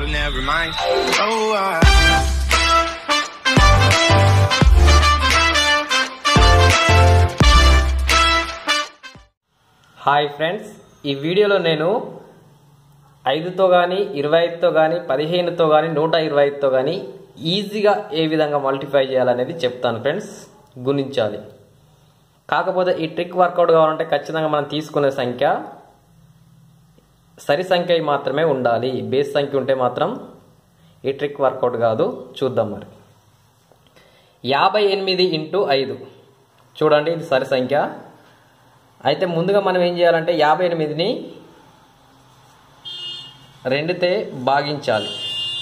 never mind. Oh, I. Hi friends ఈ వీడియోలో నేను ఐదుతో కానీ ఇరవై ఐదుతో కానీ పదిహేనుతో కానీ నూట ఇరవై ఐదుతో కానీ ఈజీగా ఏ విధంగా మల్టిఫై చేయాలనేది చెప్తాను ఫ్రెండ్స్ గుణించాలి కాకపోతే ఈ ట్రిక్ వర్కౌట్ కావాలంటే ఖచ్చితంగా మనం తీసుకునే సంఖ్య సరి సంఖ్య మాత్రమే ఉండాలి బేస్ సంఖ్య ఉంటే మాత్రం ఈ ట్రిక్ వర్కౌట్ కాదు చూద్దాం మరి యాభై ఎనిమిది ఇంటూ ఐదు చూడండి ఇది సరి సంఖ్య అయితే ముందుగా మనం ఏం చేయాలంటే యాభై ఎనిమిదిని రెండుతే భాగించాలి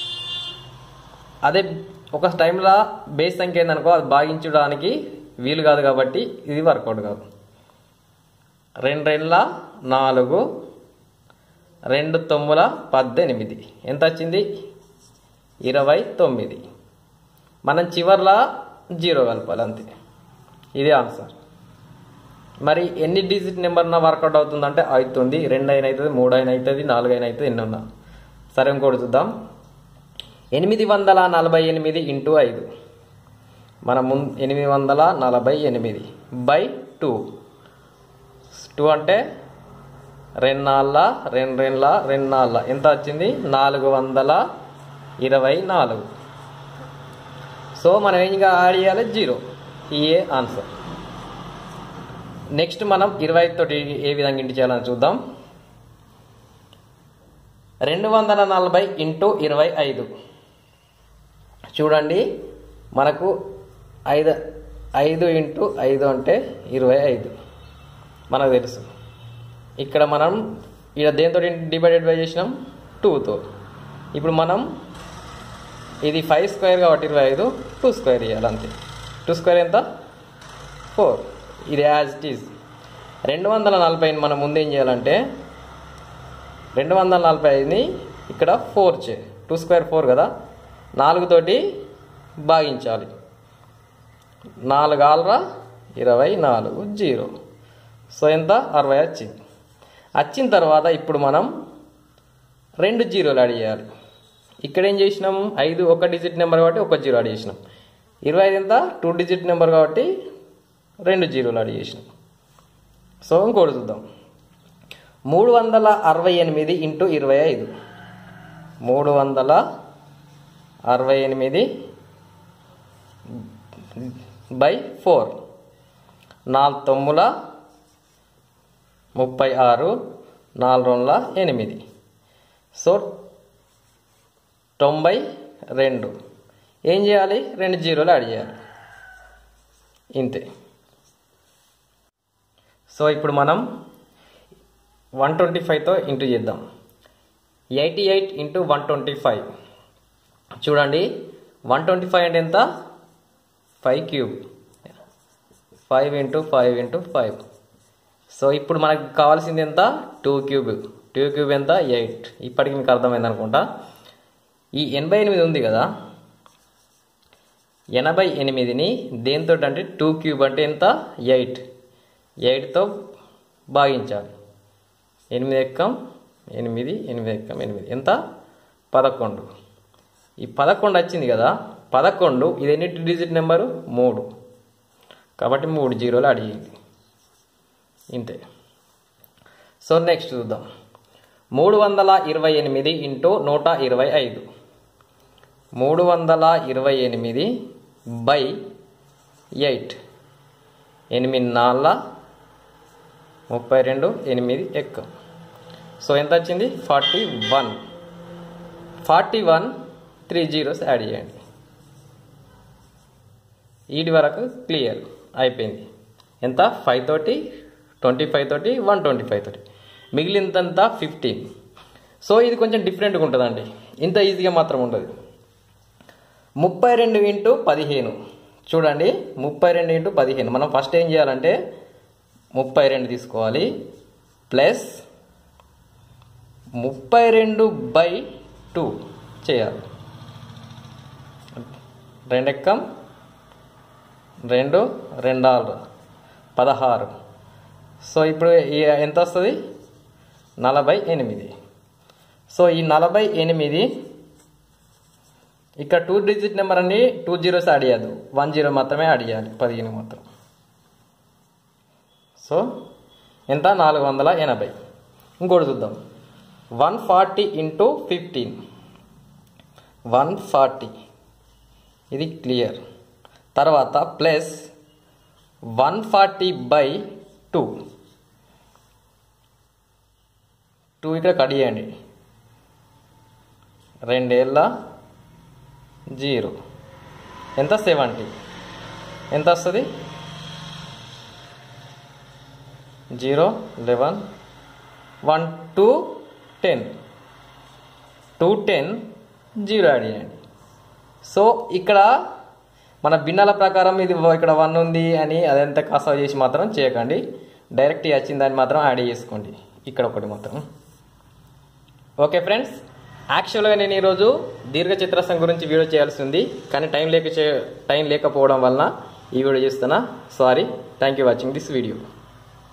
అదే ఒక టైంలో బేస్ సంఖ్య ఏందనుకో అది భాగించడానికి వీలు కాదు కాబట్టి ఇది వర్కౌట్ కాదు రెండు రెండ్ల నాలుగు రెండు తొమ్మిల పద్దెనిమిది ఎంత వచ్చింది ఇరవై తొమ్మిది మనం చివర్లా జీరో కలపాలి అంతే ఇదే ఆన్సర్ మరి ఎన్ని డిజిట్ నెంబర్ నా వర్కౌట్ అవుతుందంటే అవుతుంది రెండు అయిన అవుతుంది మూడు అయిన అవుతుంది నాలుగు అయిన అవుతుంది ఎన్ని ఉన్నా సరే ఇంకోటి చూద్దాం ఎనిమిది వందల నలభై ఎనిమిది ఇంటూ ఐదు మన ముందు ఎనిమిది వందల నలభై ఎనిమిది బై టూ టూ అంటే రెండు నాళ్ళ రెండు రెండ్ల రెండు నాళ్ళ ఎంత వచ్చింది నాలుగు వందల ఇరవై నాలుగు సో మనం ఏం యాడ్ చేయాలి జీరో ఇయే ఆన్సర్ నెక్స్ట్ మనం ఇరవై తోటి ఏ విధంగా ఇంటి చేయాలని చూద్దాం రెండు వందల నలభై ఇంటూ ఇరవై ఐదు చూడండి మనకు ఐదు ఐదు ఇంటూ ఐదు అంటే ఇరవై ఐదు మనకు తెలుసు ఇక్కడ మనం ఇక్కడ దేంతో డివైడెడ్ బై చేసినాం టూతో ఇప్పుడు మనం ఇది ఫైవ్ స్క్వేర్ కాబట్టి ఇరవై ఐదు టూ స్క్వేర్ ఇవ్వాలి అంతే టూ స్క్వేర్ ఎంత ఫోర్ ఇది యాజ్ ఇట్ ఈజ్ రెండు వందల నలభై మనం ముందు ఏం చేయాలంటే రెండు వందల నలభై ఐదుని ఇక్కడ ఫోర్ చే టూ స్క్వేర్ ఫోర్ కదా నాలుగుతోటి భాగించాలి నాలుగు ఆల్రా ఇరవై నాలుగు జీరో సో ఎంత అరవై వచ్చింది వచ్చిన తర్వాత ఇప్పుడు మనం రెండు జీరోలు యాడ్ చేయాలి ఇక్కడ ఏం చేసినాం ఐదు ఒక డిజిట్ నెంబర్ కాబట్టి ఒక జీరో యాడ్ చేసినాం ఇరవై ఐదు ఎంత టూ డిజిట్ నెంబర్ కాబట్టి రెండు జీరోలు యాడ్ చేసినాం సో ఇంకోటి చూద్దాం మూడు వందల అరవై ఎనిమిది ఇంటూ ఇరవై ఐదు మూడు వందల అరవై ఎనిమిది బై ఫోర్ నాలుగు తొమ్మిల ముప్పై ఆరు నాలుగు రెండుల ఎనిమిది సో తొంభై రెండు ఏం చేయాలి రెండు జీరోలు యాడ్ చేయాలి ఇంతే సో ఇప్పుడు మనం వన్ ట్వంటీ ఫైవ్తో ఇంటూ చేద్దాం eighty eight into one twenty five చూడండి వన్ ట్వంటీ ఫైవ్ అంటే ఎంత five cube five into five into five so ఇప్పుడు మనకు కావాల్సింది ఎంత టూ క్యూబ్ టూ క్యూబ్ ఎంత ఎయిట్ ఇప్పటికి మీకు అర్థమైంది అనుకుంటా ఈ ఎనభై ఎనిమిది ఉంది కదా ఎనభై ఎనిమిదిని దేంతో అంటే టూ క్యూబ్ అంటే ఎంత ఎయిట్ ఎయిట్తో భాగించాలి ఎనిమిది ఎక్కం ఎనిమిది ఎనిమిది ఎక్కం ఎనిమిది ఎంత పదకొండు ఈ పదకొండు వచ్చింది కదా పదకొండు ఇది ఎన్ని డిజిట్ నెంబరు మూడు కాబట్టి మూడు జీరోలు అడిగింది ఇంతే సో నెక్స్ట్ చూద్దాం మూడు వందల ఇరవై ఎనిమిది ఇంటూ నూట ఇరవై ఐదు మూడు వందల ఇరవై ఎనిమిది బై ఎయిట్ ఎనిమిది నాళ్ళ ముప్పై రెండు ఎనిమిది ఎక్క సో ఎంత వచ్చింది forty one forty one three zeros add చేయండి వీటి వరకు క్లియర్ అయిపోయింది ఎంత ఫైవ్ తోటి ట్వంటీ ఫైవ్ తోటి వన్ ట్వంటీ ఫైవ్ తోటి మిగిలినంతా ఫిఫ్టీన్ సో ఇది కొంచెం డిఫరెంట్గా ఉంటుందండి ఇంత ఈజీగా మాత్రం ఉండదు ముప్పై రెండు ఇంటూ పదిహేను చూడండి ముప్పై రెండు ఇంటూ పదిహేను మనం ఫస్ట్ ఏం చేయాలంటే ముప్పై రెండు తీసుకోవాలి ప్లస్ ముప్పై రెండు బై టూ చేయాలి రెండు ఎక్కం రెండు రెండాలు పదహారు సో ఇప్పుడు ఈ ఎంత వస్తుంది నలభై ఎనిమిది సో ఈ నలభై ఎనిమిది ఇక్కడ టూ డిజిట్ నెంబర్ అని టూ జీరోస్ యాడ్ చేయద్దు వన్ జీరో మాత్రమే యాడ్ చేయాలి పదిహేను మాత్రం సో ఎంత నాలుగు వందల ఎనభై ఇంకోటి చూద్దాం one forty into fifteen one forty ఇది క్లియర్ తర్వాత plus one forty by two two ఇక్కడ కట్ చేయండి రెండేళ్ళ జీరో ఎంత సెవెంటీ ఎంత వస్తుంది zero eleven one two ten two ten zero add చేయండి సో ఇక్కడ మన భిన్నాల ప్రకారం ఇది ఇక్కడ వన్ ఉంది అని అదంతా కాసా చేసి మాత్రం చేయకండి డైరెక్ట్ వచ్చిన దాన్ని మాత్రం యాడ్ చేసుకోండి ఇక్కడ ఒకటి మాత్రం ఓకే ఫ్రెండ్స్ యాక్చువల్గా నేను ఈరోజు దీర్ఘ చిత్రసం గురించి వీడియో చేయాల్సి ఉంది కానీ టైం లేక చే టైం లేకపోవడం వలన ఈ వీడియో చేస్తున్నా sorry thank you watching this video